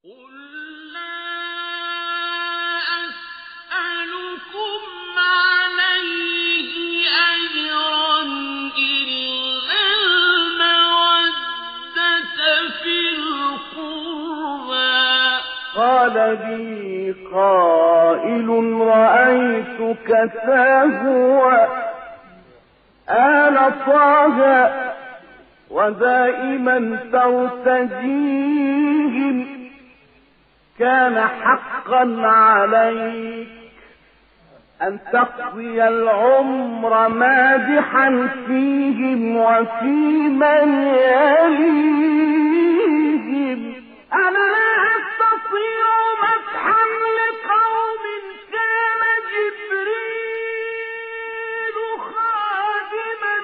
قال بي قائل رأيتك ساهوا آل طه ودائما ترتجيهم كان حقا عليك أن تقضي العمر مادحا فيهم وفي من يليهم أنا لا أستطيع مدحا لقوم كان جبريل خادما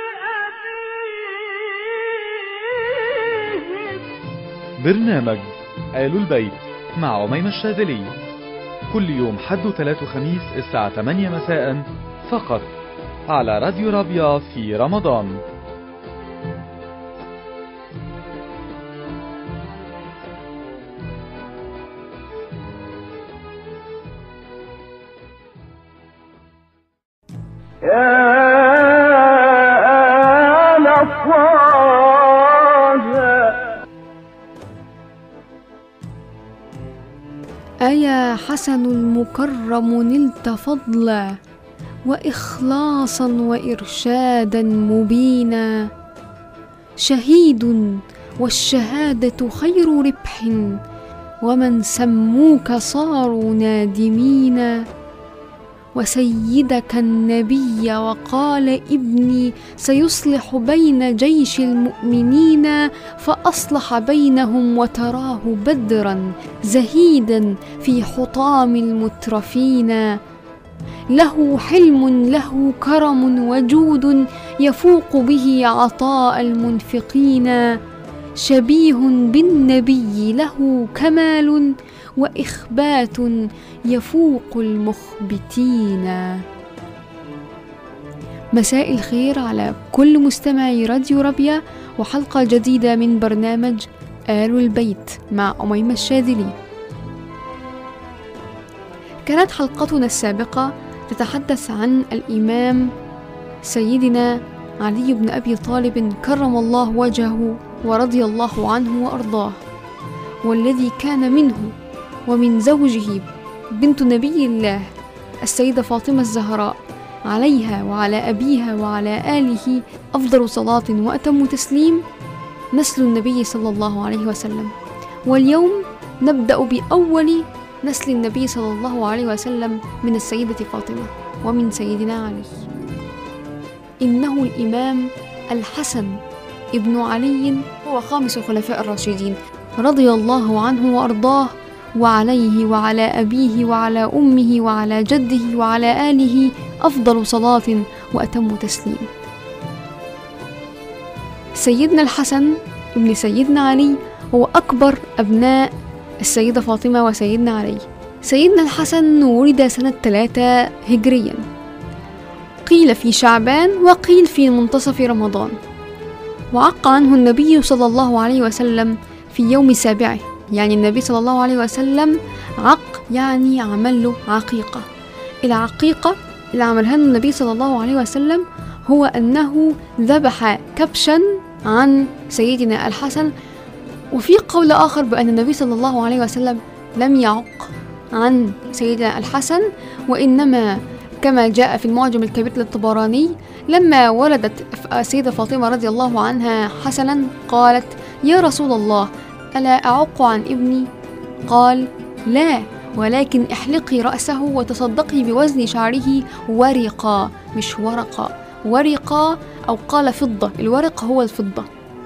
لأبيهم برنامج آل البيت مع أميمة الشاذلي كل يوم حد وثلاث وخميس الساعة 8 مساء فقط على راديو رابيا في رمضان يا آل طه أيا حسن المكرم نلت فضلا وإخلاصا وإرشادا مبينا شهيد والشهادة خير ربح ومن سموك صاروا نادمين وسيدك النبي وقال ابني سيصلح بين جيش المؤمنين فاصلح بينهم وتراه بدرا زهيدا في حطام المترفين له حلم له كرم وجود يفوق به عطاء المنفقين شبيه بالنبي له كمال واخبات يفوق المخبتين مساء الخير على كل مستمعي راديو ربيا وحلقة جديدة من برنامج آل البيت مع أميمة الشاذلي كانت حلقتنا السابقة تتحدث عن الإمام سيدنا علي بن أبي طالب كرم الله وجهه ورضي الله عنه وأرضاه والذي كان منه ومن زوجه بنت نبي الله السيدة فاطمة الزهراء عليها وعلى أبيها وعلى آله أفضل صلاة وأتم تسليم نسل النبي صلى الله عليه وسلم واليوم نبدأ بأول نسل النبي صلى الله عليه وسلم من السيدة فاطمة ومن سيدنا علي إنه الإمام الحسن ابن علي هو خامس الخلفاء الراشدين رضي الله عنه وأرضاه وعليه وعلى أبيه وعلى أمه وعلى جده وعلى آله أفضل صلاة وأتم تسليم سيدنا الحسن ابن سيدنا علي هو أكبر أبناء السيدة فاطمة وسيدنا علي سيدنا الحسن ولد سنة ثلاثة هجريا قيل في شعبان وقيل في منتصف رمضان وعق عنه النبي صلى الله عليه وسلم في يوم سابعه يعني النبي صلى الله عليه وسلم عق يعني عمل له عقيقة العقيقة اللي عملها له النبي صلى الله عليه وسلم هو أنه ذبح كبشا عن سيدنا الحسن وفي قول آخر بأن النبي صلى الله عليه وسلم لم يعق عن سيدنا الحسن وإنما كما جاء في المعجم الكبير للطبراني لما ولدت السيدة فاطمة رضي الله عنها حسنا قالت يا رسول الله ألا أعق عن ابني؟ قال لا ولكن احلقي رأسه وتصدقي بوزن شعره ورقا مش ورقة ورقة أو قال فضة الورق هو الفضة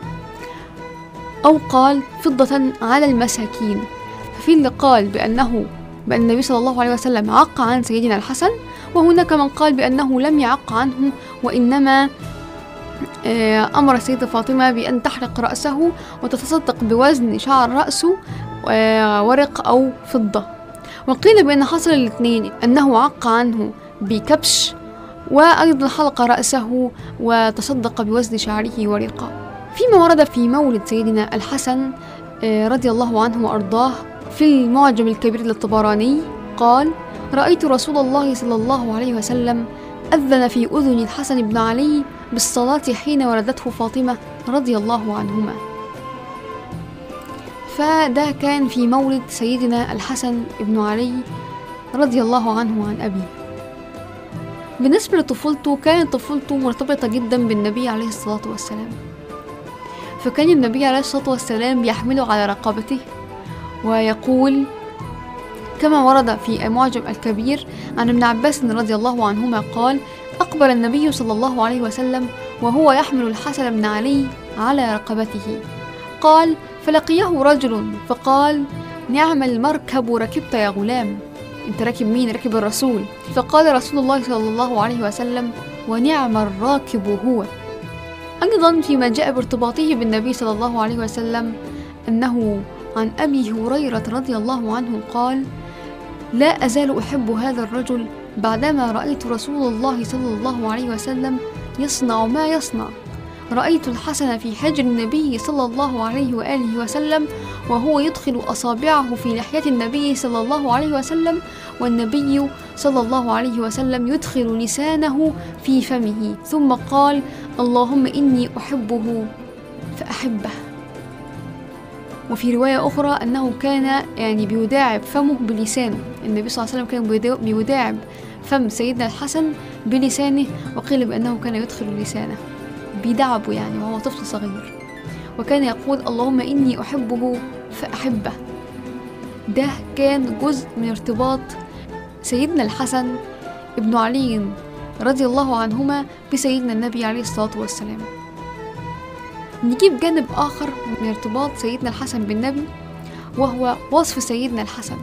أو قال فضة على المساكين ففي اللي قال بأنه بأن النبي صلى الله عليه وسلم عق عن سيدنا الحسن وهناك من قال بأنه لم يعق عنه وإنما آه، أمر السيدة فاطمة بأن تحرق رأسه وتتصدق بوزن شعر رأسه آه، ورق أو فضة وقيل بأن حصل الاثنين أنه عق عنه بكبش وأيضا حلق رأسه وتصدق بوزن شعره ورقة فيما ورد في مولد سيدنا الحسن آه، رضي الله عنه وأرضاه في المعجم الكبير للطبراني قال رأيت رسول الله صلى الله عليه وسلم أذن في أذن الحسن بن علي بالصلاة حين ولدته فاطمة رضي الله عنهما فده كان في مولد سيدنا الحسن بن علي رضي الله عنه وعن أبيه بالنسبة لطفولته كانت طفولته مرتبطة جدا بالنبي عليه الصلاة والسلام فكان النبي عليه الصلاة والسلام بيحمله على رقبته ويقول كما ورد في المعجم الكبير عن ابن عباس رضي الله عنهما قال أقبل النبي صلى الله عليه وسلم وهو يحمل الحسن بن علي على رقبته قال فلقيه رجل فقال نعم المركب ركبت يا غلام انت راكب مين راكب الرسول فقال رسول الله صلى الله عليه وسلم ونعم الراكب هو أيضا فيما جاء بارتباطه بالنبي صلى الله عليه وسلم أنه عن أبي هريرة رضي الله عنه قال لا أزال أحب هذا الرجل بعدما رأيت رسول الله صلى الله عليه وسلم يصنع ما يصنع رأيت الحسن في حجر النبي صلى الله عليه وآله وسلم وهو يدخل أصابعه في لحية النبي صلى الله عليه وسلم والنبي صلى الله عليه وسلم يدخل لسانه في فمه ثم قال اللهم إني أحبه فأحبه وفي رواية أخرى أنه كان يعني بيداعب فمه بلسانه النبي صلى الله عليه وسلم كان بيدا- بيداعب فم سيدنا الحسن بلسانه وقيل بأنه كان يدخل لسانه بيدعبه يعني وهو طفل صغير وكان يقول اللهم إني أحبه فأحبه ده كان جزء من ارتباط سيدنا الحسن ابن علي رضي الله عنهما بسيدنا النبي عليه الصلاة والسلام نجيب جانب آخر من ارتباط سيدنا الحسن بالنبي وهو وصف سيدنا الحسن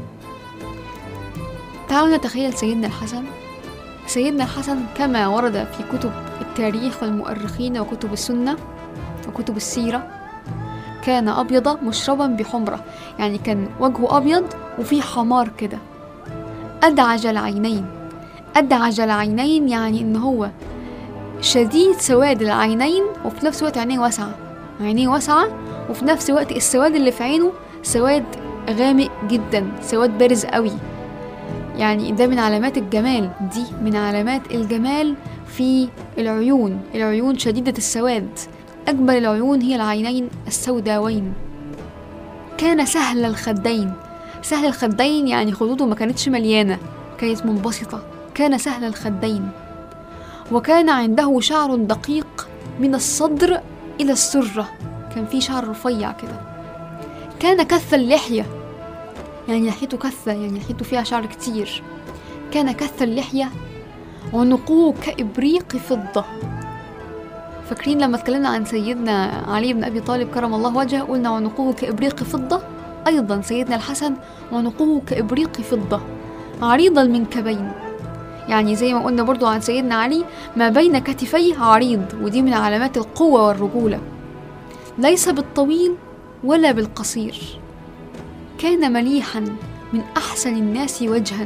تعالوا نتخيل سيدنا الحسن سيدنا الحسن كما ورد في كتب التاريخ والمؤرخين وكتب السنة وكتب السيرة كان أبيض مشربا بحمرة يعني كان وجهه أبيض وفيه حمار كده أدعج العينين أدعج العينين يعني إن هو شديد سواد العينين وفي نفس الوقت عينيه واسعة عينيه واسعة وفي نفس الوقت السواد اللي في عينه سواد غامق جدا سواد بارز قوي يعني ده من علامات الجمال دي من علامات الجمال في العيون العيون شديدة السواد أجمل العيون هي العينين السوداوين كان سهل الخدين سهل الخدين يعني خدوده ما كانتش مليانة كانت منبسطة كان سهل الخدين وكان عنده شعر دقيق من الصدر إلى السرة كان في شعر رفيع كده كان كث اللحية يعني لحيته كثة يعني لحيته فيها شعر كتير كان كث اللحية عنقه كإبريق فضة فاكرين لما اتكلمنا عن سيدنا علي بن أبي طالب كرم الله وجهه قلنا عنقه كإبريق فضة أيضا سيدنا الحسن عنقه كإبريق فضة عريض المنكبين يعني زي ما قلنا برضو عن سيدنا علي ما بين كتفيه عريض ودي من علامات القوة والرجولة ليس بالطويل ولا بالقصير كان مليحا من أحسن الناس وجها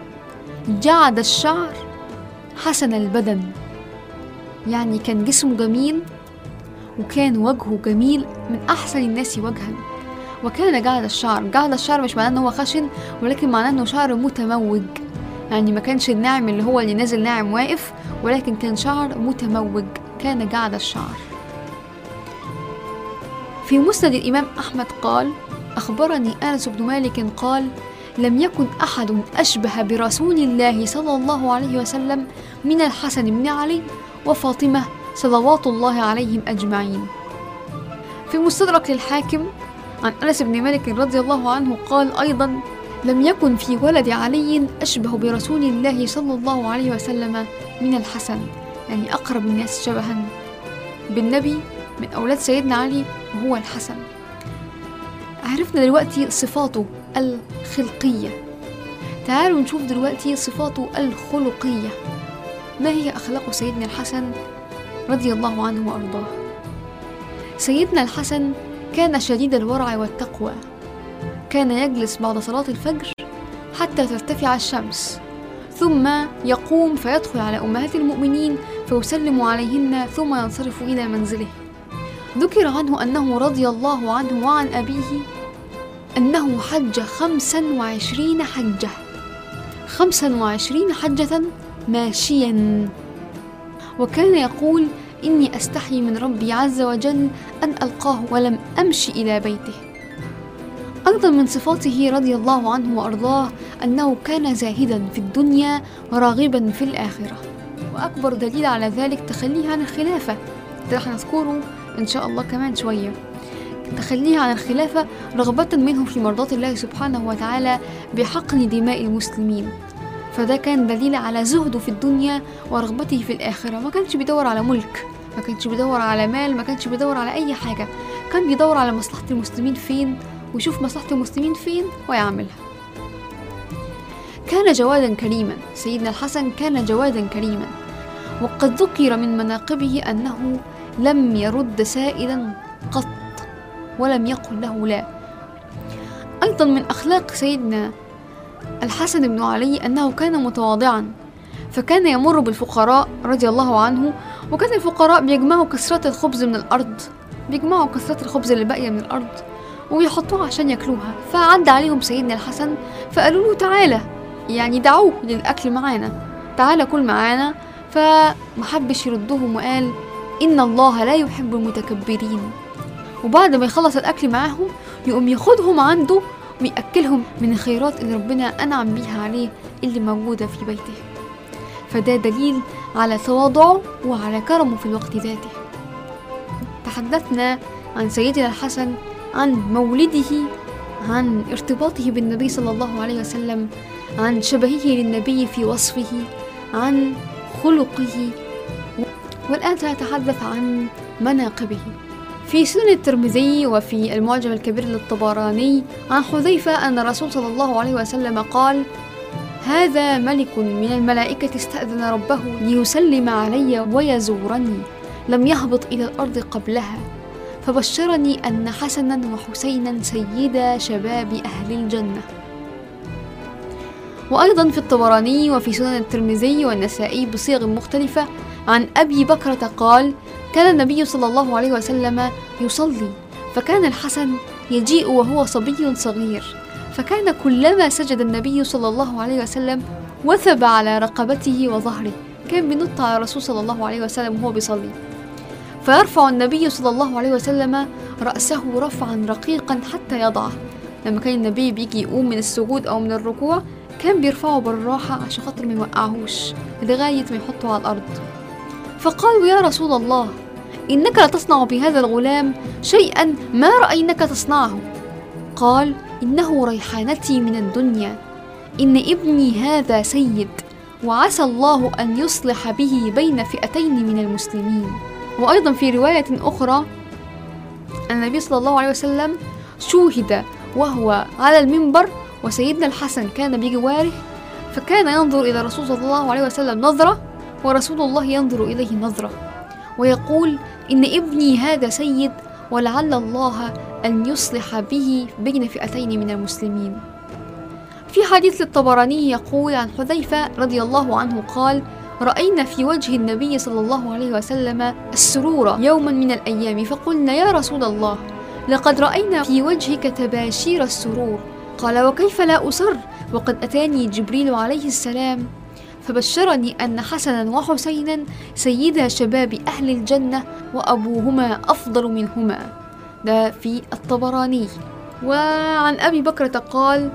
جعد الشعر حسن البدن يعني كان جسمه جميل وكان وجهه جميل من أحسن الناس وجها وكان جعد الشعر جعد الشعر مش معناه ان هو خشن ولكن معناه انه شعر متموج يعني ما كانش الناعم اللي هو اللي نازل ناعم واقف ولكن كان شعر متموج كان جعد الشعر في مسند الإمام أحمد قال أخبرني أنس بن مالك قال لم يكن أحد أشبه برسول الله صلى الله عليه وسلم من الحسن بن علي وفاطمة صلوات الله عليهم أجمعين في مستدرك للحاكم عن أنس بن مالك رضي الله عنه قال أيضا لم يكن في ولد علي أشبه برسول الله صلى الله عليه وسلم من الحسن يعني أقرب الناس شبها بالنبي من أولاد سيدنا علي وهو الحسن عرفنا دلوقتي صفاته الخلقية تعالوا نشوف دلوقتي صفاته الخلقية ما هي أخلاق سيدنا الحسن رضي الله عنه وأرضاه سيدنا الحسن كان شديد الورع والتقوى كان يجلس بعد صلاة الفجر حتى ترتفع الشمس ثم يقوم فيدخل على أمهات المؤمنين فيسلم عليهن ثم ينصرف إلى منزله ذكر عنه أنه رضي الله عنه وعن أبيه أنه حج خمسا وعشرين حجة خمسا وعشرين حجة ماشيا وكان يقول إني أستحي من ربي عز وجل أن ألقاه ولم أمشي إلى بيته أيضا من صفاته رضي الله عنه وأرضاه أنه كان زاهدا في الدنيا وراغبا في الآخرة وأكبر دليل على ذلك تخليه عن الخلافة ده رح نذكره إن شاء الله كمان شوية تخليه عن الخلافة رغبة منه في مرضاة الله سبحانه وتعالى بحقن دماء المسلمين فده كان دليل على زهده في الدنيا ورغبته في الآخرة ما كانش بيدور على ملك ما كانش بيدور على مال ما كانش بيدور على أي حاجة كان بيدور على مصلحة المسلمين فين ويشوف مصلحة المسلمين فين ويعملها كان جوادا كريما سيدنا الحسن كان جوادا كريما وقد ذكر من مناقبه أنه لم يرد سائلا قط ولم يقل له لا أيضا من أخلاق سيدنا الحسن بن علي أنه كان متواضعا فكان يمر بالفقراء رضي الله عنه وكان الفقراء بيجمعوا كسرات الخبز من الأرض بيجمعوا كسرات الخبز اللي باقية من الأرض ويحطوها عشان ياكلوها فعدى عليهم سيدنا الحسن فقالوا له تعالى يعني دعوه للأكل معانا تعالى كل معانا فمحبش يردهم وقال إن الله لا يحب المتكبرين وبعد ما يخلص الأكل معاهم يقوم ياخدهم عنده ويأكلهم من الخيرات اللي ربنا أنعم بيها عليه اللي موجودة في بيته فده دليل على تواضعه وعلى كرمه في الوقت ذاته تحدثنا عن سيدنا الحسن عن مولده عن ارتباطه بالنبي صلى الله عليه وسلم عن شبهه للنبي في وصفه عن خلقه والآن سنتحدث عن مناقبه في سنن الترمذي وفي المعجم الكبير للطبراني عن حذيفة أن الرسول صلى الله عليه وسلم قال هذا ملك من الملائكة استأذن ربه ليسلم علي ويزورني لم يهبط إلى الأرض قبلها فبشرني أن حسنا وحسينا سيدا شباب أهل الجنة وأيضا في الطبراني وفي سنن الترمذي والنسائي بصيغ مختلفة عن أبي بكرة قال كان النبي صلى الله عليه وسلم يصلي فكان الحسن يجيء وهو صبي صغير فكان كلما سجد النبي صلى الله عليه وسلم وثب على رقبته وظهره كان بينط على الرسول صلى الله عليه وسلم وهو بيصلي فيرفع النبي صلى الله عليه وسلم رأسه رفعا رقيقا حتى يضعه لما كان النبي بيجي يقوم من السجود أو من الركوع كان بيرفعه بالراحة عشان خاطر ما يوقعهوش لغاية ما يحطه على الأرض فقالوا يا رسول الله إنك لتصنع بهذا الغلام شيئا ما رأينك تصنعه قال إنه ريحانتي من الدنيا إن ابني هذا سيد وعسى الله أن يصلح به بين فئتين من المسلمين وأيضا في رواية أخرى النبي صلى الله عليه وسلم شوهد وهو على المنبر وسيدنا الحسن كان بجواره فكان ينظر إلى الرسول صلى الله عليه وسلم نظرة ورسول الله ينظر إليه نظرة ويقول إن ابني هذا سيد ولعل الله أن يصلح به بين فئتين من المسلمين في حديث الطبراني يقول عن حذيفة رضي الله عنه قال رأينا في وجه النبي صلى الله عليه وسلم السرور يوما من الأيام فقلنا يا رسول الله لقد رأينا في وجهك تباشير السرور قال وكيف لا أسر وقد أتاني جبريل عليه السلام فبشرني أن حسنا وحسينا سيدا شباب أهل الجنة وأبوهما أفضل منهما ده في الطبراني وعن أبي بكرة قال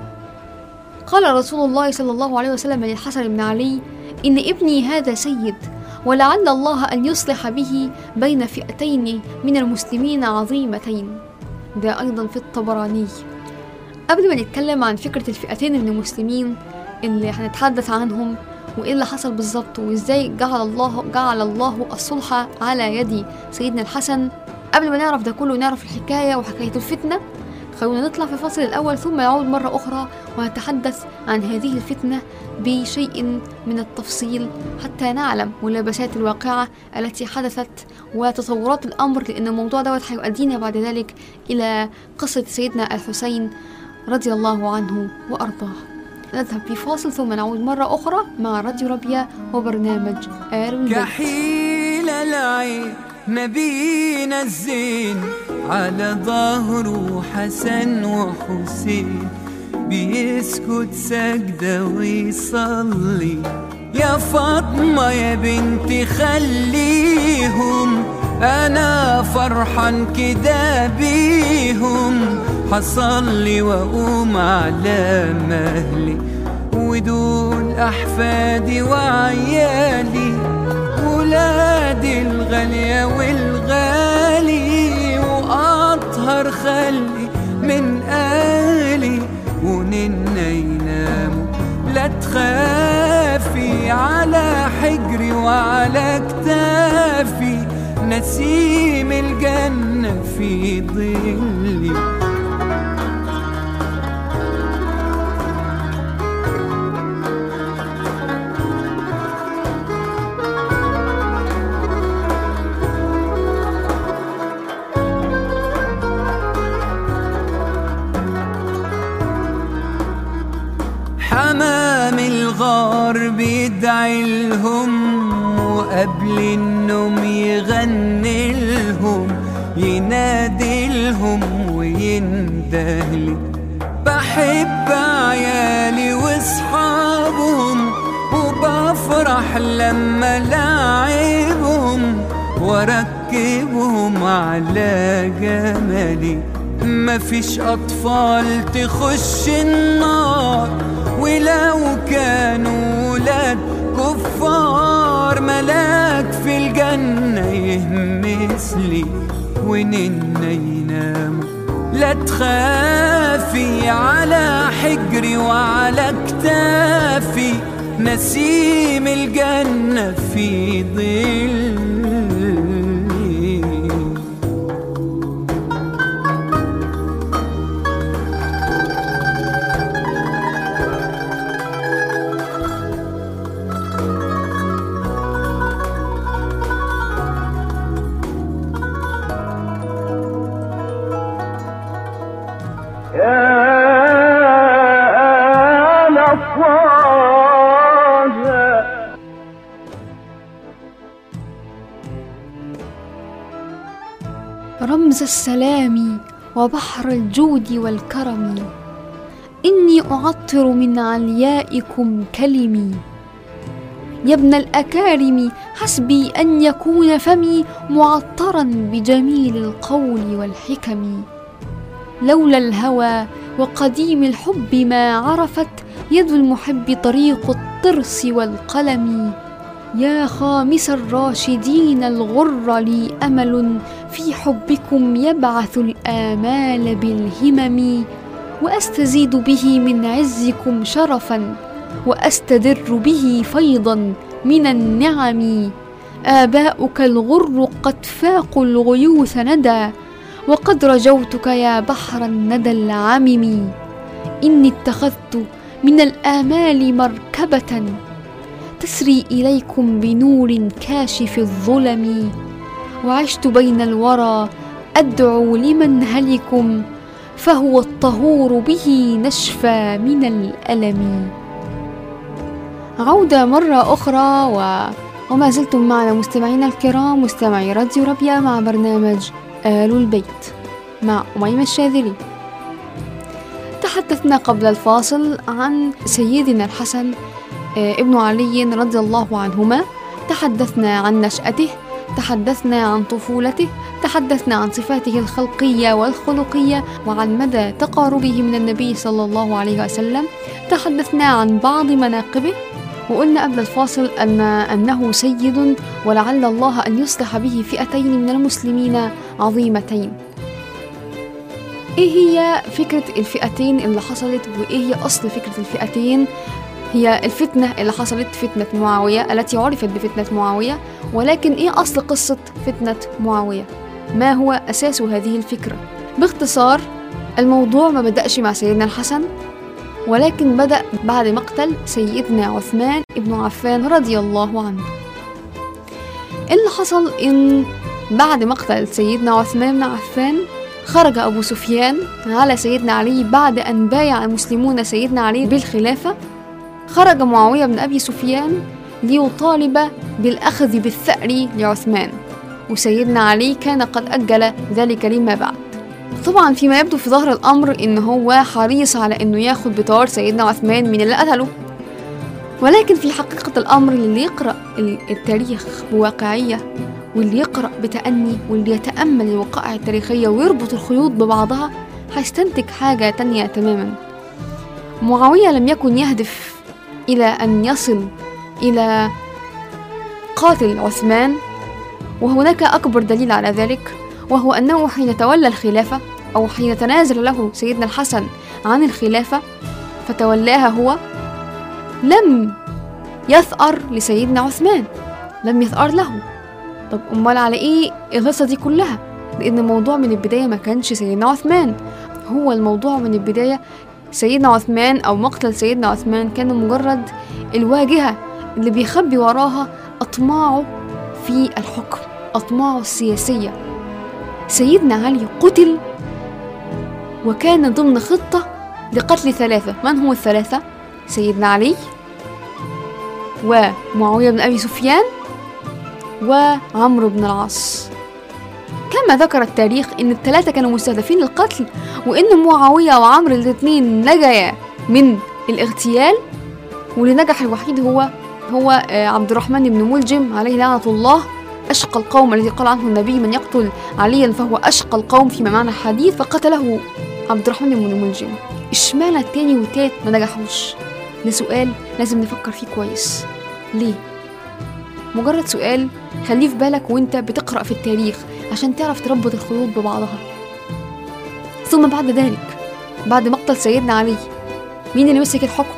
قال رسول الله صلى الله عليه وسلم للحسن بن علي إن ابني هذا سيد ولعل الله أن يصلح به بين فئتين من المسلمين عظيمتين ده أيضا في الطبراني قبل ما نتكلم عن فكرة الفئتين من المسلمين اللي هنتحدث عنهم وايه اللي حصل بالظبط وازاي جعل الله جعل الله الصلح على يد سيدنا الحسن قبل ما نعرف ده كله نعرف الحكاية وحكاية الفتنة خلونا نطلع في الفصل الأول ثم نعود مرة أخرى ونتحدث عن هذه الفتنة بشيء من التفصيل حتى نعلم ملابسات الواقعة التي حدثت وتطورات الأمر لأن الموضوع دوت هيؤدينا بعد ذلك إلى قصة سيدنا الحسين رضي الله عنه وأرضاه نذهب في فاصل ثم نعود مرة أخرى مع راديو ربيع وبرنامج آل البيت كحيل العين نبينا الزين على ظهره حسن وحسين بيسكت سجدة ويصلي يا فاطمة يا بنتي خليهم أنا فرحان كده بيهم حصلي وأقوم على مهلي ودول أحفادي وعيالي ولادي الغالية والغالي وأطهر خلي من أهلي وننا يناموا لا تخافي على حجري وعلى كتافي نسيم الجنة في ظلي حمام الغار بيدعي لهم وقبل النوم يغني لهم ينادي لهم ويندهلي بحب عيالي واصحابهم وبفرح لما لاعبهم واركبهم على جمالي مفيش اطفال تخش النار ولو كانوا ولاد كفار ملاك في الجنة يهمس لي وننا ينام لا تخافي على حجري وعلى كتافي نسيم الجنة في ظلي يا آل طه رمز السلام وبحر الجود والكرم إني أعطر من عليائكم كلمي يا ابن الأكارم حسبي أن يكون فمي معطرا بجميل القول والحكم لولا الهوى وقديم الحب ما عرفت يد المحب طريق الطرس والقلم يا خامس الراشدين الغر لي امل في حبكم يبعث الامال بالهمم واستزيد به من عزكم شرفا واستدر به فيضا من النعم اباؤك الغر قد فاقوا الغيوث ندى وقد رجوتك يا بحر الندى العمم اني اتخذت من الامال مركبه تسري اليكم بنور كاشف الظلم وعشت بين الورى ادعو لمنهلكم فهو الطهور به نشفى من الالم عوده مره اخرى و... وما زلتم معنا مستمعينا الكرام مستمعي راديو ربيا مع برنامج آل البيت مع أميمة الشاذلي تحدثنا قبل الفاصل عن سيدنا الحسن آه، ابن علي رضي الله عنهما تحدثنا عن نشأته تحدثنا عن طفولته تحدثنا عن صفاته الخلقية والخلقية وعن مدى تقاربه من النبي صلى الله عليه وسلم تحدثنا عن بعض مناقبه وقلنا قبل الفاصل أن أنه سيد ولعل الله أن يصلح به فئتين من المسلمين عظيمتين إيه هي فكرة الفئتين اللي حصلت وإيه هي أصل فكرة الفئتين هي الفتنة اللي حصلت فتنة معاوية التي عرفت بفتنة معاوية ولكن إيه أصل قصة فتنة معاوية ما هو أساس هذه الفكرة باختصار الموضوع ما بدأش مع سيدنا الحسن ولكن بدأ بعد مقتل سيدنا عثمان بن عفان رضي الله عنه اللي حصل إن بعد مقتل سيدنا عثمان بن عفان خرج أبو سفيان على سيدنا علي بعد أن بايع المسلمون سيدنا علي بالخلافة خرج معاوية بن أبي سفيان ليطالب بالأخذ بالثأر لعثمان وسيدنا علي كان قد أجل ذلك لما بعد طبعا فيما يبدو في ظهر الأمر إن هو حريص على إنه ياخد بطار سيدنا عثمان من اللي قتله ولكن في حقيقة الأمر اللي يقرأ ال- التاريخ بواقعية واللي يقرأ بتأني واللي يتأمل الوقائع التاريخية ويربط الخيوط ببعضها هيستنتج حاجة تانية تماما معاوية لم يكن يهدف إلى أن يصل إلى قاتل عثمان وهناك أكبر دليل على ذلك وهو أنه حين تولى الخلافة أو حين تنازل له سيدنا الحسن عن الخلافة فتولاها هو لم يثأر لسيدنا عثمان لم يثأر له طب أمال على إيه القصة دي كلها لأن الموضوع من البداية ما كانش سيدنا عثمان هو الموضوع من البداية سيدنا عثمان أو مقتل سيدنا عثمان كان مجرد الواجهة اللي بيخبي وراها أطماعه في الحكم أطماعه السياسية سيدنا علي قتل وكان ضمن خطة لقتل ثلاثة من هم الثلاثة؟ سيدنا علي ومعاوية بن أبي سفيان وعمرو بن العاص كما ذكر التاريخ ان الثلاثة كانوا مستهدفين للقتل وان معاوية وعمرو الاثنين نجيا من الاغتيال واللي نجح الوحيد هو هو آه، عبد الرحمن بن ملجم عليه لعنة الله أشقى القوم الذي قال عنه النبي من يقتل عليا فهو أشقى القوم فيما معنى الحديث فقتله عبد الرحمن بن ملجم اشمعنى التاني والتالت ما نجحوش ده سؤال لازم نفكر فيه كويس ليه مجرد سؤال خليه في بالك وانت بتقرأ في التاريخ عشان تعرف تربط الخيوط ببعضها ثم بعد ذلك بعد مقتل سيدنا علي مين اللي مسك الحكم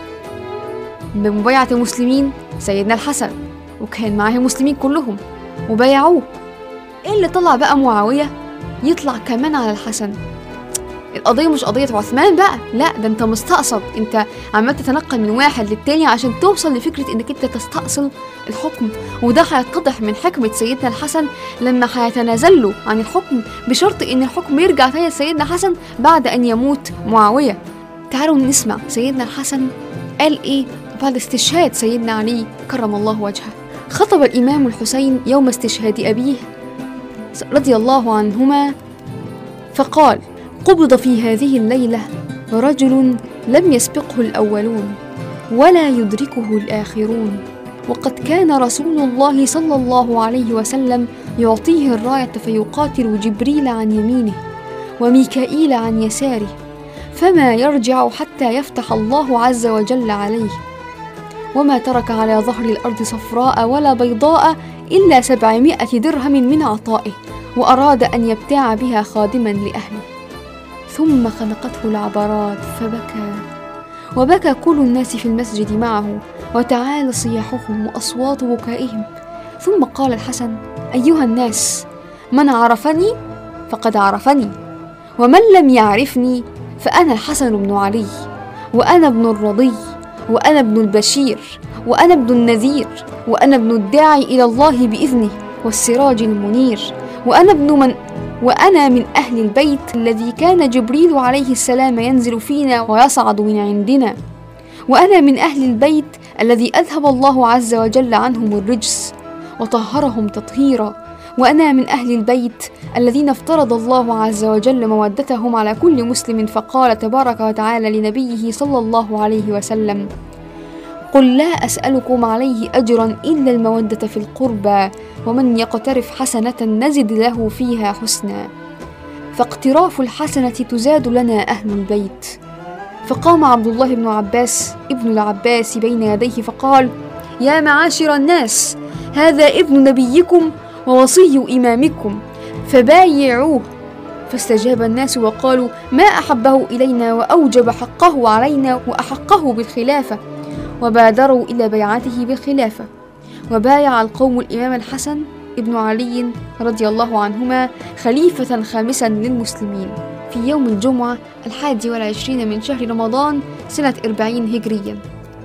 بمبايعة المسلمين سيدنا الحسن وكان معاه المسلمين كلهم وبايعوه ايه اللي طلع بقى معاوية يطلع كمان على الحسن القضية مش قضية عثمان بقى لا ده انت مستقصد انت عمال تتنقل من واحد للتاني عشان توصل لفكرة انك انت تستأصل الحكم وده هيتضح من حكمة سيدنا الحسن لما هيتنازل له عن الحكم بشرط ان الحكم يرجع تاني لسيدنا حسن بعد ان يموت معاوية تعالوا نسمع سيدنا الحسن قال ايه بعد استشهاد سيدنا علي كرم الله وجهه خطب الإمام الحسين يوم استشهاد أبيه رضي الله عنهما فقال قبض في هذه الليلة رجل لم يسبقه الأولون ولا يدركه الآخرون وقد كان رسول الله صلى الله عليه وسلم يعطيه الراية فيقاتل جبريل عن يمينه وميكائيل عن يساره فما يرجع حتى يفتح الله عز وجل عليه وما ترك على ظهر الأرض صفراء ولا بيضاء إلا سبعمائة درهم من عطائه وأراد أن يبتاع بها خادما لأهله ثم خنقته العبرات فبكى وبكى كل الناس في المسجد معه وتعالى صياحهم وأصوات بكائهم ثم قال الحسن أيها الناس من عرفني فقد عرفني ومن لم يعرفني فأنا الحسن بن علي وأنا ابن الرضي وأنا ابن البشير وأنا ابن النذير وأنا ابن الداعي إلى الله بإذنه والسراج المنير وأنا ابن من وأنا من أهل البيت الذي كان جبريل عليه السلام ينزل فينا ويصعد من عندنا وأنا من أهل البيت الذي أذهب الله عز وجل عنهم الرجس وطهرهم تطهيرا وأنا من أهل البيت الذين افترض الله عز وجل مودتهم على كل مسلم فقال تبارك وتعالى لنبيه صلى الله عليه وسلم قل لا أسألكم عليه أجرا إلا المودة في القربى ومن يقترف حسنة نزد له فيها حسنا فاقتراف الحسنة تزاد لنا أهل البيت فقام عبد الله بن عباس ابن العباس بين يديه فقال يا معاشر الناس هذا ابن نبيكم ووصي إمامكم فبايعوه فاستجاب الناس وقالوا ما أحبه إلينا وأوجب حقه علينا وأحقه بالخلافة وبادروا إلى بيعته بالخلافة وبايع القوم الإمام الحسن ابن علي رضي الله عنهما خليفة خامسا للمسلمين في يوم الجمعة الحادي والعشرين من شهر رمضان سنة أربعين هجريا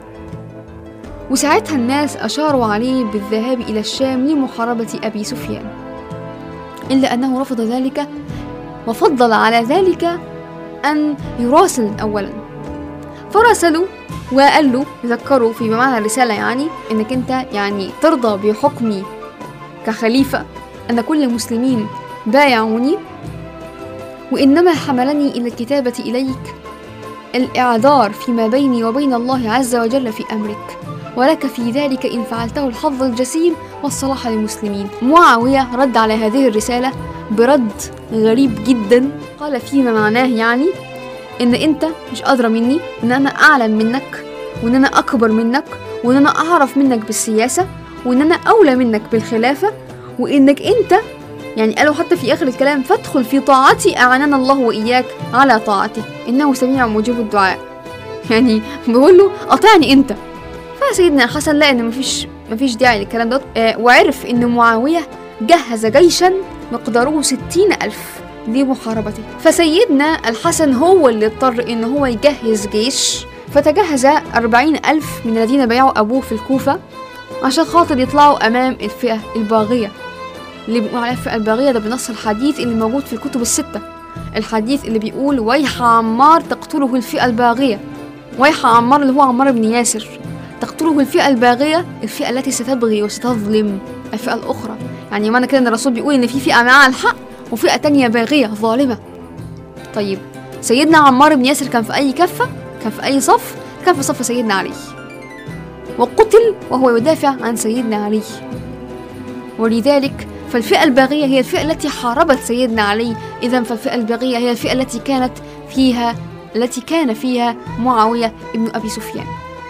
وساعتها الناس أشاروا عليه بالذهاب إلى الشام لمحاربة أبي سفيان إلا أنه رفض ذلك وفضل على ذلك أن يراسل أولا فراسلوا وقال له ذكروا في معنى الرسالة يعني إنك أنت يعني ترضى بحكمي كخليفة أن كل المسلمين بايعوني وإنما حملني إلى الكتابة إليك الإعذار فيما بيني وبين الله عز وجل في أمرك ولك في ذلك إن فعلته الحظ الجسيم والصلاح للمسلمين معاوية رد على هذه الرسالة برد غريب جدا قال فيما معناه يعني إن أنت مش أدرى مني إن أنا أعلم منك وإن أنا أكبر منك وإن أنا أعرف منك بالسياسة وإن أنا أولى منك بالخلافة وإنك أنت يعني قالوا حتى في آخر الكلام فادخل في طاعتي أعاننا الله وإياك على طاعته إنه سميع مجيب الدعاء يعني بيقول له أطعني أنت فسيدنا الحسن لقى إن مفيش مفيش داعي للكلام ده آه وعرف إن معاوية جهز جيشا مقداره ستين ألف لمحاربته فسيدنا الحسن هو اللي اضطر إن هو يجهز جيش فتجهز أربعين ألف من الذين بايعوا أبوه في الكوفة عشان خاطر يطلعوا أمام الفئة الباغية اللي بنقول عليها الفئة الباغية ده بنص الحديث اللي موجود في الكتب الستة الحديث اللي بيقول ويح عمار تقتله الفئة الباغية ويح عمار اللي هو عمار بن ياسر تقتله الفئة الباغية الفئة التي ستبغي وستظلم الفئة الأخرى يعني معنى كده إن الرسول بيقول إن في فئة معاها الحق وفئة تانية باغية ظالمة طيب سيدنا عمار بن ياسر كان في أي كفة؟ كان في أي صف؟ كان في صف سيدنا علي وقتل وهو يدافع عن سيدنا علي ولذلك فالفئة الباغية هي الفئة التي حاربت سيدنا علي إذا فالفئة الباغية هي الفئة التي كانت فيها التي كان فيها معاوية ابن أبي سفيان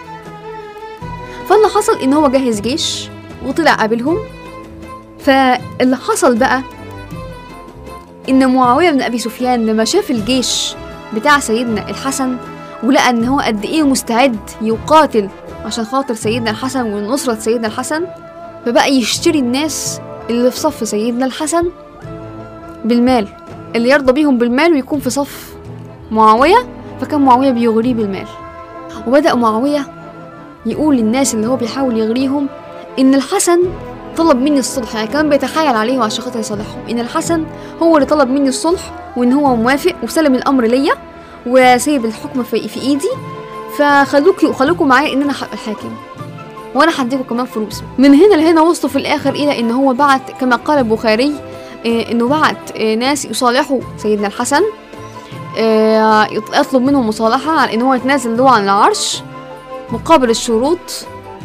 فاللي حصل إن هو جهز جيش وطلع قابلهم فاللي حصل بقى إن معاوية بن أبي سفيان لما شاف الجيش بتاع سيدنا الحسن ولقى إن هو قد إيه مستعد يقاتل عشان خاطر سيدنا الحسن ونصرة سيدنا الحسن فبقى يشتري الناس اللي في صف سيدنا الحسن بالمال اللي يرضى بيهم بالمال ويكون في صف معاوية فكان معاوية بيغريه بالمال وبدأ معاوية يقول للناس اللي هو بيحاول يغريهم إن الحسن طلب مني الصلح يعني كان بيتحايل عليهم عشان خاطر يصالحهم إن الحسن هو اللي طلب مني الصلح وإن هو موافق وسلم الأمر ليا وسايب الحكم في, في إيدي فخلوك خلوكم معايا إن أنا الحاكم وانا هديكوا كمان فلوس من هنا لهنا وصلوا في الاخر الى ان هو بعت كما قال البخاري إيه انه بعت إيه ناس يصالحوا سيدنا الحسن إيه يطلب منهم مصالحة على ان هو يتنازل له عن العرش مقابل الشروط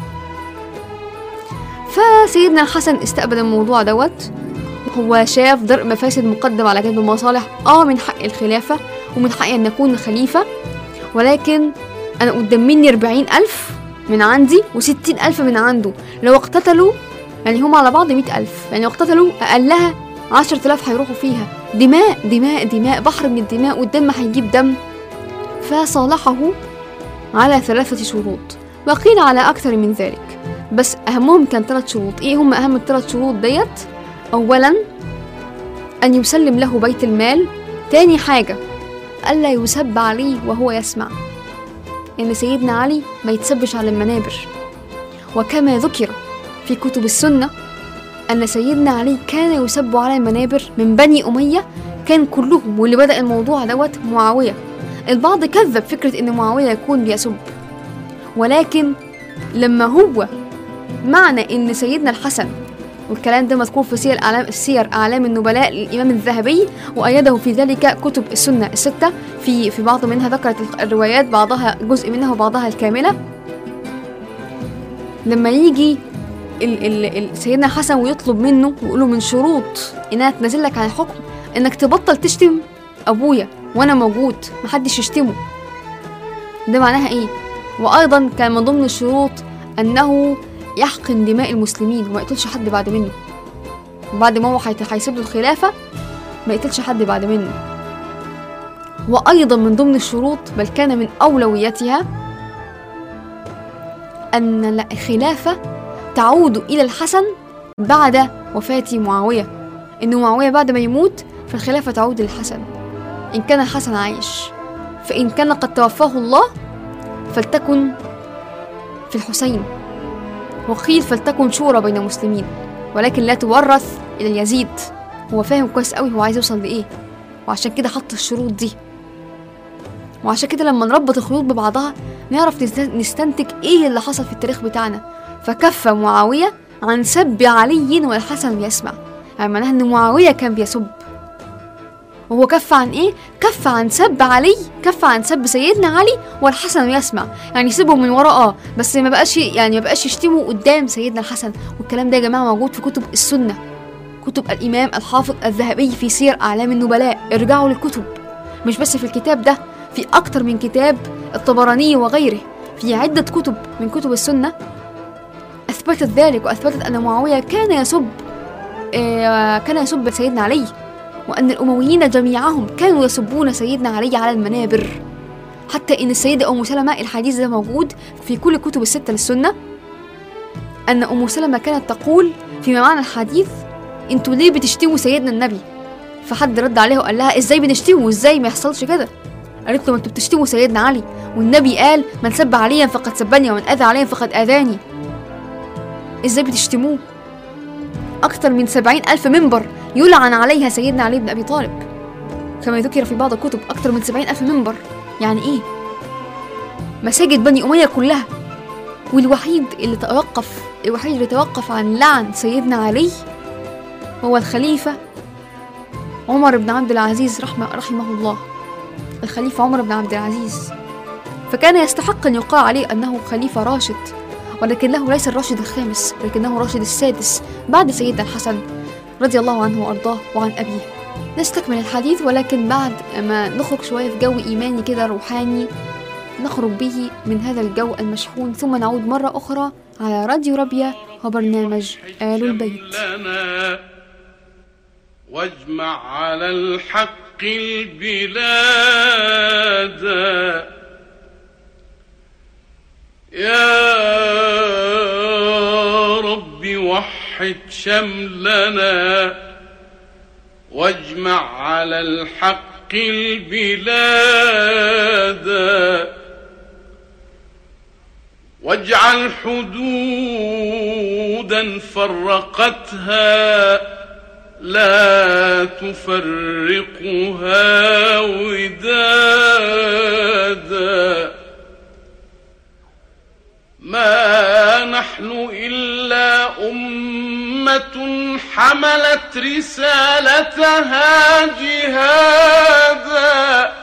فسيدنا الحسن استقبل الموضوع دوت هو شاف درء مفاسد مقدم على جلب المصالح اه من حق الخلافة ومن حقي ان اكون خليفة ولكن انا قدام مني أربعين ألف من عندي وستين ألف من عنده لو اقتتلوا يعني هم على بعض مئة ألف يعني لو اقتتلوا أقلها عشرة آلاف هيروحوا فيها دماء دماء دماء بحر من الدماء والدم هيجيب دم فصالحه على ثلاثة شروط وقيل على أكثر من ذلك بس أهمهم كان ثلاث شروط إيه هم أهم الثلاث شروط ديت أولا أن يسلم له بيت المال تاني حاجة ألا يسب عليه وهو يسمع إن سيدنا علي ما يتسبش على المنابر وكما ذكر في كتب السنة أن سيدنا علي كان يسب على المنابر من بني أمية كان كلهم واللي بدأ الموضوع دوت معاوية البعض كذب فكرة إن معاوية يكون بيسب ولكن لما هو معنى إن سيدنا الحسن والكلام ده مذكور في سير أعلام سير أعلام النبلاء للإمام الذهبي وأيده في ذلك كتب السنة الستة في في بعض منها ذكرت الروايات بعضها جزء منها وبعضها الكاملة لما يجي ال ال ال سيدنا الحسن ويطلب منه ويقول له من شروط انها تنزل لك عن الحكم انك تبطل تشتم ابويا وانا موجود محدش يشتمه ده معناها ايه وايضا كان من ضمن الشروط انه يحقن دماء المسلمين وما يقتلش حد بعد منه بعد ما هو هيسيب له الخلافة ما يقتلش حد بعد منه وأيضا من ضمن الشروط بل كان من أولوياتها أن الخلافة تعود إلى الحسن بعد وفاة معاوية إن معاوية بعد ما يموت فالخلافة تعود للحسن إن كان الحسن عايش فإن كان قد توفاه الله فلتكن في الحسين وقيل فلتكن شورى بين المسلمين ولكن لا تورث إلى يزيد هو فاهم كويس قوي هو عايز يوصل لإيه وعشان كده حط الشروط دي وعشان كده لما نربط الخيوط ببعضها نعرف نستنتج ايه اللي حصل في التاريخ بتاعنا فكف معاوية عن سب علي والحسن يسمع يعني معناها ان معاوية كان بيسب وهو كف عن ايه؟ كف عن سب علي كف عن سب سيدنا علي والحسن يسمع يعني يسبهم من وراه اه بس ما بقاش يعني ما بقاش يشتموا قدام سيدنا الحسن والكلام ده يا جماعة موجود في كتب السنة كتب الإمام الحافظ الذهبي في سير أعلام النبلاء ارجعوا للكتب مش بس في الكتاب ده في أكتر من كتاب الطبراني وغيره في عدة كتب من كتب السنة أثبتت ذلك وأثبتت أن معاوية كان يسب آه، كان يسب سيدنا علي وأن الأمويين جميعهم كانوا يسبون سيدنا علي على المنابر حتى إن السيدة أم سلمة الحديث ده موجود في كل الكتب الستة للسنة أن أم سلمة كانت تقول فيما معنى الحديث انتوا ليه بتشتموا سيدنا النبي فحد رد عليها وقال لها ازاي بنشتمه ازاي ما يحصلش كده قالت له ما انتوا بتشتموا سيدنا علي والنبي قال من سب عليا فقد سبني ومن اذى عليا فقد اذاني ازاي بتشتموه اكثر من سبعين الف منبر يلعن عليها سيدنا علي بن ابي طالب كما ذكر في بعض الكتب اكثر من سبعين الف منبر يعني ايه مساجد بني اميه كلها والوحيد اللي توقف الوحيد اللي توقف عن لعن سيدنا علي هو الخليفة عمر بن عبد العزيز رحمه, رحمه الله الخليفة عمر بن عبد العزيز فكان يستحق أن يقال عليه أنه خليفة راشد ولكنه ليس الراشد الخامس ولكنه الراشد السادس بعد سيدنا الحسن رضي الله عنه وأرضاه وعن أبيه نستكمل الحديث ولكن بعد ما نخرج شوية في جو إيماني كده روحاني نخرج به من هذا الجو المشحون ثم نعود مرة أخرى على راديو ربيا وبرنامج آل البيت لنا واجمع على الحق البلاد يا رب وحد شملنا واجمع على الحق البلاد واجعل حدودا فرقتها لا تفرقها ودادا ما نحن إلا أمة حملت رسالتها جهادا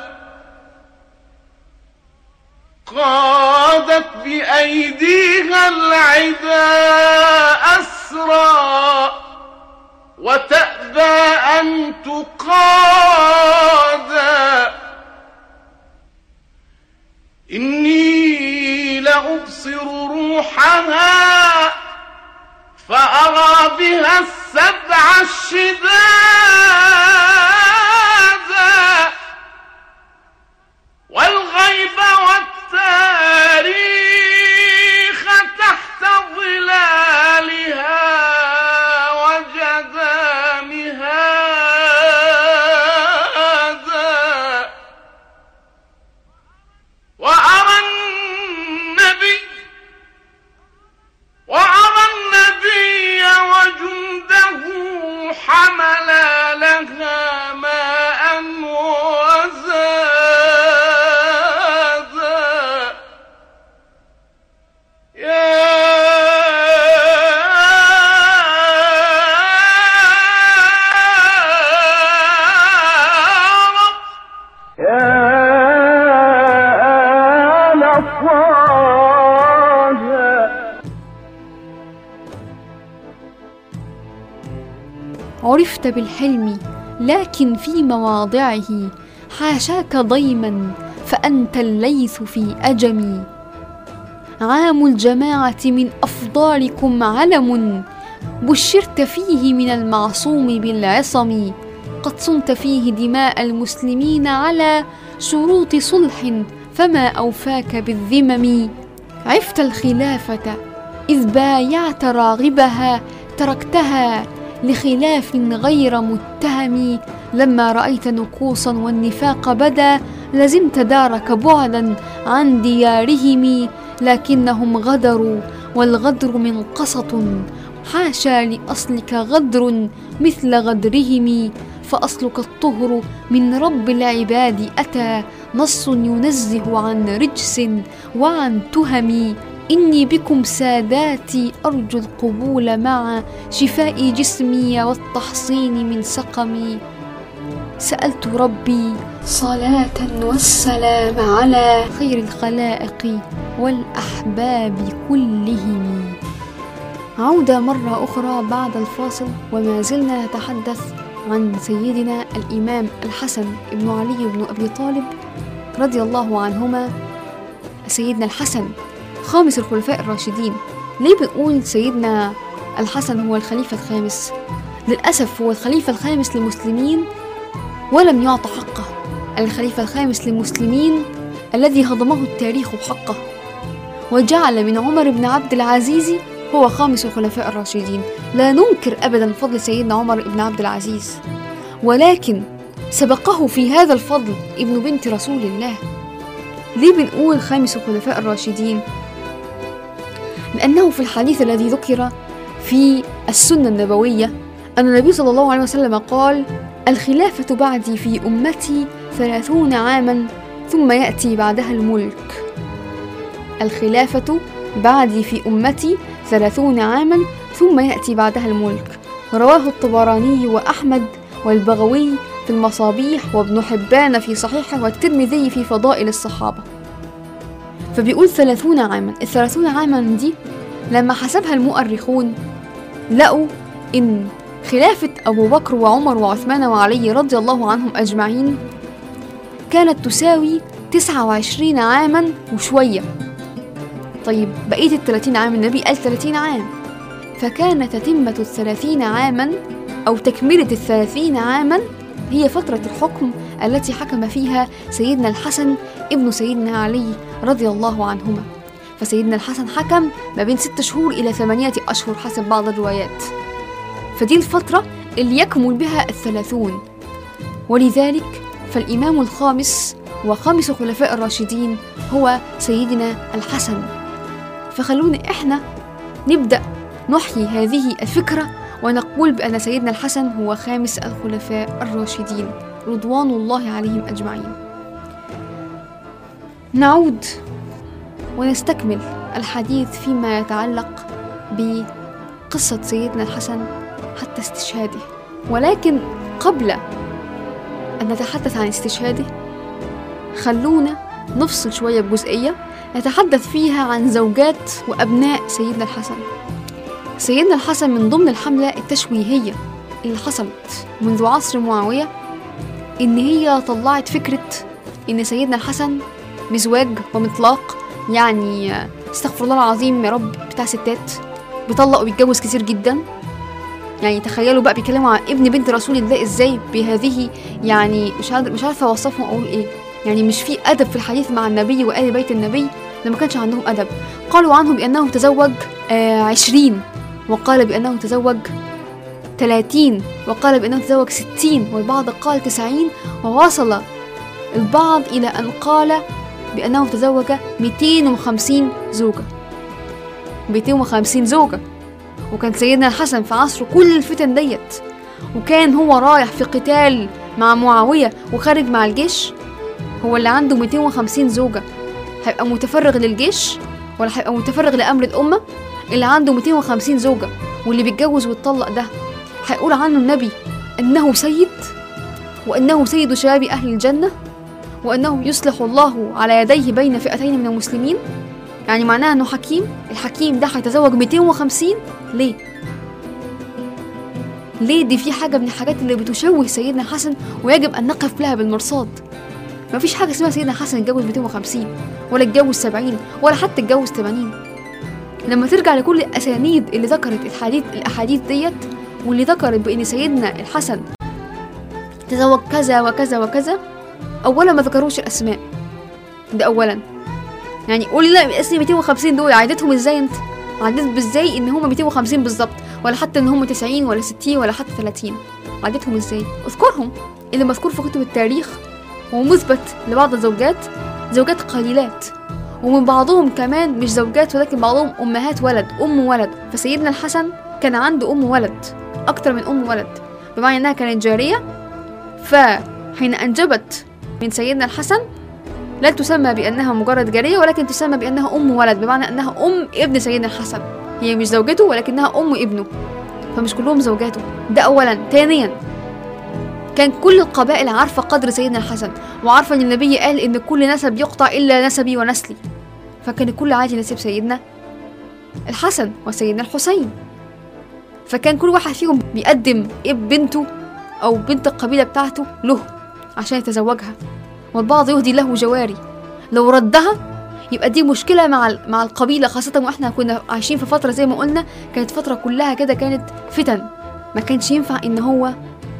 قادت بأيديها العدا أسرى وتأبى أن تقادا إني لأبصر روحها فأرى بها السبع الشدادا والغيب والتاريخ تحت ظلالها وجدى مهادا وأرى النبي وأرى النبي وجنده حملا لها ماء وزادا يا رب يا آل طه عرفت بالحلم لكن في مواضعه حاشاك ضيما فأنت الليث في أجمي عام الجماعة من أفضالكم علم بشرت فيه من المعصوم بالعصم قد صنت فيه دماء المسلمين على شروط صلح فما أوفاك بالذمم عفت الخلافة إذ بايعت راغبها تركتها لخلاف غير متهم لما رأيت نكوصا والنفاق بدا لزمت دارك بعدا عن ديارهم لكنهم غدروا والغدر منقصة حاشا لأصلك غدر مثل غدرهم فأصلك الطهر من رب العباد أتى نص ينزه عن رجس وعن تهم إني بكم ساداتي أرجو القبول مع شفاء جسمي والتحصين من سقمي سألت ربي صلاة والسلام على خير الخلائق والأحباب كلهم عودة مرة أخرى بعد الفاصل وما زلنا نتحدث عن سيدنا الإمام الحسن بن علي بن أبي طالب رضي الله عنهما سيدنا الحسن خامس الخلفاء الراشدين ليه بنقول سيدنا الحسن هو الخليفة الخامس للأسف هو الخليفة الخامس للمسلمين ولم يعط حقه الخليفة الخامس للمسلمين الذي هضمه التاريخ بحقه وجعل من عمر بن عبد العزيز هو خامس الخلفاء الراشدين لا ننكر أبدا فضل سيدنا عمر بن عبد العزيز ولكن سبقه في هذا الفضل ابن بنت رسول الله ليه بنقول خامس الخلفاء الراشدين لأنه في الحديث الذي ذكر في السنة النبوية أن النبي صلى الله عليه وسلم قال الخلافة بعدي في أمتي ثلاثون عاما ثم يأتي بعدها الملك الخلافة بعدي في أمتي ثلاثون عاما ثم يأتي بعدها الملك رواه الطبراني وأحمد والبغوي في المصابيح وابن حبان في صحيحه والترمذي في فضائل الصحابة فبيقول ثلاثون عاما الثلاثون عاما دي لما حسبها المؤرخون لقوا إن خلافة أبو بكر وعمر وعثمان وعلي رضي الله عنهم أجمعين كانت تساوي تسعة وعشرين عاما وشوية طيب بقية الثلاثين عام النبي قال ثلاثين عام فكان تتمة الثلاثين عاما أو تكملة الثلاثين عاما هي فترة الحكم التي حكم فيها سيدنا الحسن ابن سيدنا علي رضي الله عنهما فسيدنا الحسن حكم ما بين ست شهور إلى ثمانية أشهر حسب بعض الروايات فدي الفترة اللي يكمل بها الثلاثون ولذلك فالإمام الخامس وخامس خلفاء الراشدين هو سيدنا الحسن فخلونا إحنا نبدأ نحيي هذه الفكرة ونقول بأن سيدنا الحسن هو خامس الخلفاء الراشدين رضوان الله عليهم أجمعين نعود ونستكمل الحديث فيما يتعلق بقصة سيدنا الحسن حتى استشهاده ولكن قبل أن نتحدث عن استشهاده خلونا نفصل شوية بجزئية نتحدث فيها عن زوجات وأبناء سيدنا الحسن سيدنا الحسن من ضمن الحملة التشويهية اللي حصلت منذ عصر معاوية إن هي طلعت فكرة إن سيدنا الحسن مزواج ومطلاق يعني استغفر الله العظيم يا رب بتاع ستات بيطلق وبيتجوز كتير جدا يعني تخيلوا بقى بيتكلموا عن ابن بنت رسول الله ازاي بهذه يعني مش عارف مش عارفه اوصفهم اقول ايه يعني مش في ادب في الحديث مع النبي وآل بيت النبي لما كانش عندهم ادب قالوا عنه بانه تزوج آه عشرين وقال بانه تزوج ثلاثين وقال بانه تزوج ستين والبعض قال تسعين ووصل البعض الى ان قال بانه تزوج 250 زوجه 250 زوجه وكان سيدنا الحسن في عصره كل الفتن ديت وكان هو رايح في قتال مع معاوية وخارج مع الجيش هو اللي عنده 250 زوجة هيبقى متفرغ للجيش ولا هيبقى متفرغ لأمر الأمة اللي عنده 250 زوجة واللي بيتجوز ويتطلق ده هيقول عنه النبي أنه سيد وأنه سيد شباب أهل الجنة وأنه يصلح الله على يديه بين فئتين من المسلمين يعني معناها انه حكيم الحكيم ده هيتزوج 250 ليه ليه دي في حاجه من الحاجات اللي بتشوه سيدنا الحسن ويجب ان نقف لها بالمرصاد مفيش حاجه اسمها سيدنا الحسن اتجوز 250 ولا اتجوز 70 ولا حتى اتجوز 80 لما ترجع لكل الاسانيد اللي ذكرت الحديث الاحاديث ديت واللي ذكرت بان سيدنا الحسن تزوج كذا وكذا وكذا اولا ما ذكروش الاسماء ده اولا يعني قولي لا اسمي 250 دول عدتهم ازاي انت عدت ازاي ان هم 250 بالظبط ولا حتى ان هم 90 ولا 60 ولا حتى 30 عدتهم ازاي اذكرهم اللي مذكور في كتب التاريخ ومثبت لبعض الزوجات زوجات قليلات ومن بعضهم كمان مش زوجات ولكن بعضهم امهات ولد ام ولد فسيدنا الحسن كان عنده ام ولد اكتر من ام ولد بمعنى انها كانت جاريه فحين انجبت من سيدنا الحسن لا تسمى بأنها مجرد جارية ولكن تسمى بأنها أم ولد بمعنى أنها أم ابن سيدنا الحسن هي مش زوجته ولكنها أم ابنه فمش كلهم زوجاته ده أولا ثانيا كان كل القبائل عارفة قدر سيدنا الحسن وعارفة إن النبي قال إن كل نسب يقطع إلا نسبي ونسلي فكان الكل عادي نسيب سيدنا الحسن وسيدنا الحسين فكان كل واحد فيهم بيقدم اب بنته أو بنت القبيلة بتاعته له عشان يتزوجها والبعض يهدي له جواري لو ردها يبقى دي مشكلة مع ال- مع القبيلة خاصة واحنا كنا عايشين في فترة زي ما قلنا كانت فترة كلها كده كانت فتن ما كانش ينفع ان هو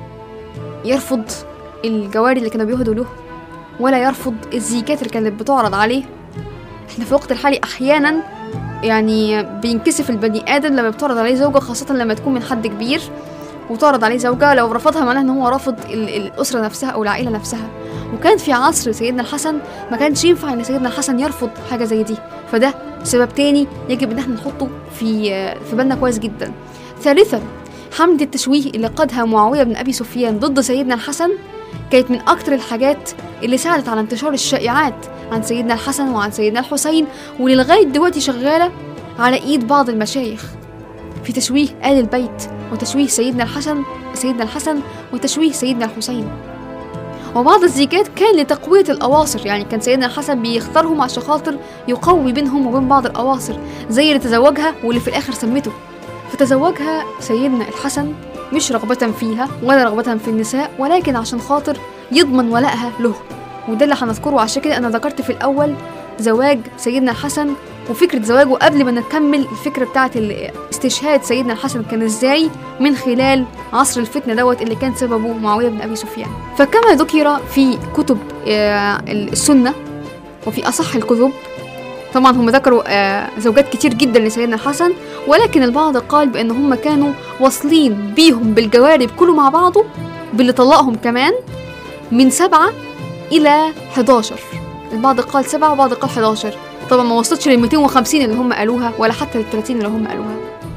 يرفض الجواري اللي كانوا بيهدوا له ولا يرفض الزيجات اللي كانت بتعرض عليه احنا في الوقت الحالي احيانا يعني بينكسف البني ادم لما بتعرض عليه زوجة خاصة لما تكون من حد كبير وتعرض عليه زوجة لو رفضها معناه ان هو رافض ال- الاسرة نفسها او العائلة نفسها وكان في عصر سيدنا الحسن ما كانش ينفع ان سيدنا الحسن يرفض حاجة زي دي فده سبب تاني يجب ان احنا نحطه في في بالنا كويس جدا ثالثا حملة التشويه اللي قادها معاوية بن أبي سفيان ضد سيدنا الحسن كانت من أكتر الحاجات اللي ساعدت على انتشار الشائعات عن سيدنا الحسن وعن سيدنا الحسين واللي لغاية دلوقتي شغالة على إيد بعض المشايخ في تشويه آل البيت وتشويه سيدنا الحسن سيدنا الحسن وتشويه سيدنا الحسين وبعض الزيجات كان لتقوية الأواصر يعني كان سيدنا الحسن بيختارهم عشان خاطر يقوي بينهم وبين بعض الأواصر زي اللي تزوجها واللي في الآخر سمته فتزوجها سيدنا الحسن مش رغبة فيها ولا رغبة في النساء ولكن عشان خاطر يضمن ولائها له وده اللي هنذكره عشان كده أنا ذكرت في الأول زواج سيدنا الحسن وفكرة زواجه قبل ما نكمل الفكرة بتاعت ال- استشهاد سيدنا الحسن كان ازاي من خلال عصر الفتنة دوت اللي كان سببه معاوية بن أبي سفيان فكما ذكر في كتب آه، السنة وفي أصح الكتب طبعا هم ذكروا آه، زوجات كتير جدا لسيدنا الحسن ولكن البعض قال بأن هم كانوا واصلين بيهم بالجوارب كله مع بعضه باللي طلقهم كمان من سبعة إلى 11 البعض قال سبعة وبعض قال 11 طبعا ما وصلتش لل 250 اللي هم قالوها ولا حتى لل 30 اللي هم قالوها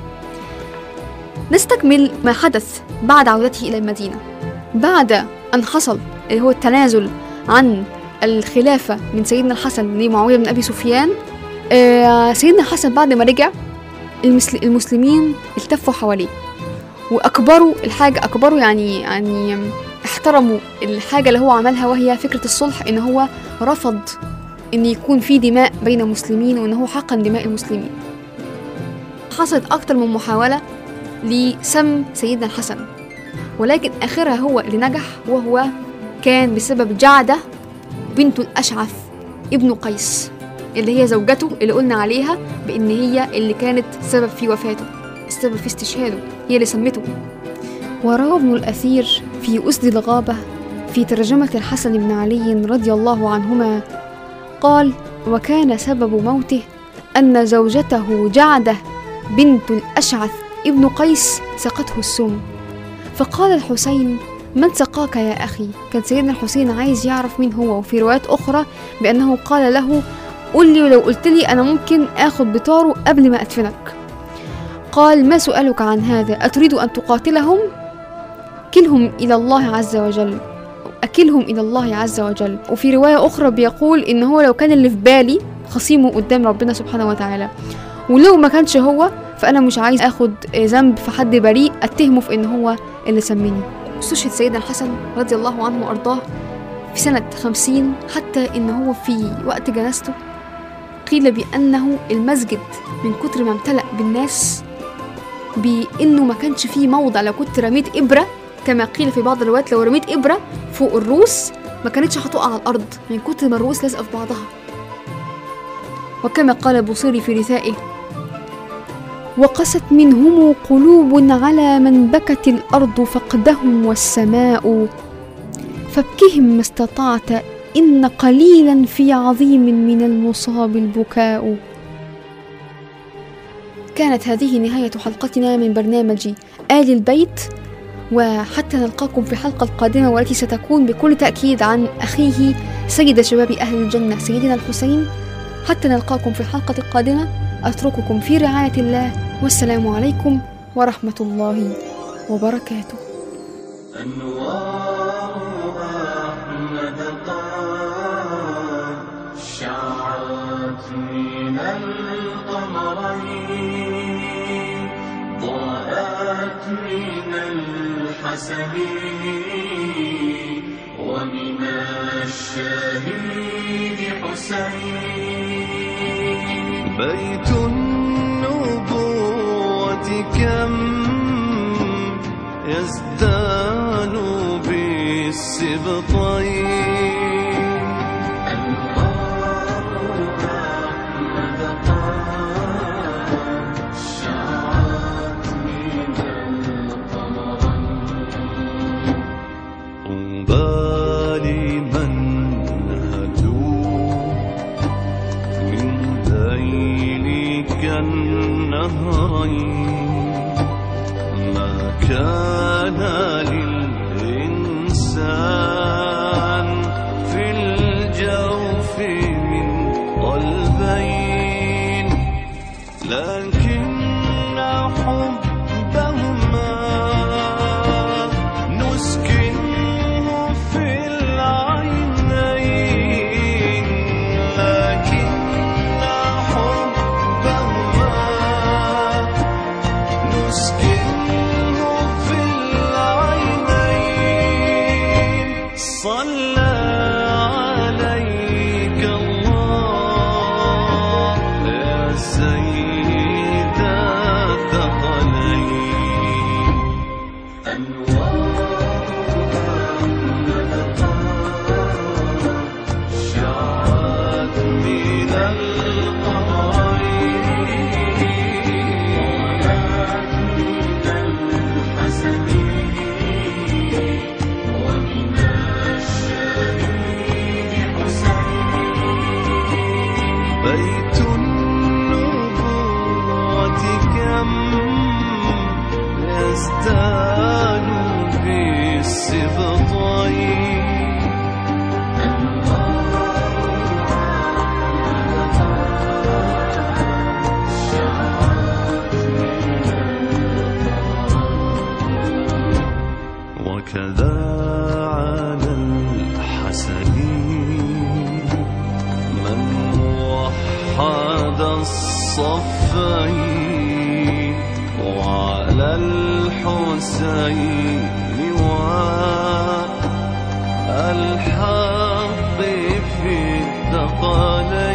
نستكمل ما حدث بعد عودته إلى المدينة بعد أن حصل اللي هو التنازل عن الخلافة من سيدنا الحسن لمعاوية بن أبي سفيان آه، سيدنا الحسن بعد ما رجع المسل- المسلمين التفوا حواليه وأكبروا الحاجة أكبروا يعني يعني احترموا الحاجة اللي هو عملها وهي فكرة الصلح إن هو رفض إن يكون في دماء بين المسلمين وإن هو حقن دماء المسلمين حصلت أكتر من محاولة لسم سيدنا الحسن ولكن آخرها هو اللي نجح وهو كان بسبب جعدة بنت الأشعث ابن قيس اللي هي زوجته اللي قلنا عليها بإن هي اللي كانت سبب في وفاته السبب في استشهاده هي اللي سمته وروى ابن الأثير في أسد الغابة في ترجمة الحسن بن علي رضي الله عنهما قال وكان سبب موته أن زوجته جعدة بنت الأشعث ابن قيس سقته السم فقال الحسين من سقاك يا أخي كان سيدنا الحسين عايز يعرف مين هو وفي روايات أخرى بأنه قال له قل لي ولو قلت لي أنا ممكن آخد بطاره قبل ما أدفنك قال ما سؤالك عن هذا أتريد أن تقاتلهم كلهم إلى الله عز وجل أكلهم إلى الله عز وجل وفي رواية أخرى بيقول إن هو لو كان اللي في بالي خصيمه قدام ربنا سبحانه وتعالى ولو ما كانش هو فأنا مش عايز أخد ذنب في حد بريء أتهمه في إن هو اللي سمني استشهد سيدنا الحسن رضي الله عنه وأرضاه في سنة خمسين حتى إن هو في وقت جنازته قيل بأنه المسجد من كتر ما امتلأ بالناس بأنه ما كانش فيه موضع لو كنت رميت إبرة كما قيل في بعض الروايات لو رميت إبرة فوق الروس ما كانتش هتقع على الأرض من كتر ما الروس لازقة في بعضها وكما قال بوصيري في رثائه وقست منهم قلوب على من بكت الأرض فقدهم والسماء فابكهم ما استطعت إن قليلا في عظيم من المصاب البكاء كانت هذه نهاية حلقتنا من برنامج آل البيت وحتى نلقاكم في الحلقة القادمة والتي ستكون بكل تأكيد عن أخيه سيد شباب أهل الجنة سيدنا الحسين حتى نلقاكم في الحلقة القادمة أترككم في رعاية الله والسلام عليكم ورحمة الله وبركاته أنوار أحمد قاد من القمرين ضاءت من الحسن ومن الشهيد حسين بيت النبوة كم يزدان بالسبطين أنوار أحمد قد شعت من القمرين طوبى لمن هدوا من ذيلك النهرين ما كان للإنسان في الجوف من قلبين لكن حبهما نسكنه في العينين لكن حبهما نسكنه في العينين صلى عليك الله يا سيد الثقلين أنوار أحمد قد شعت من القمرين الحسن ومن الشهيد حسين بيت النبوة كم يزدان بالسبطين وكذا على الحسن من وحد الصفين وعلى الحسين والحق في الثقلين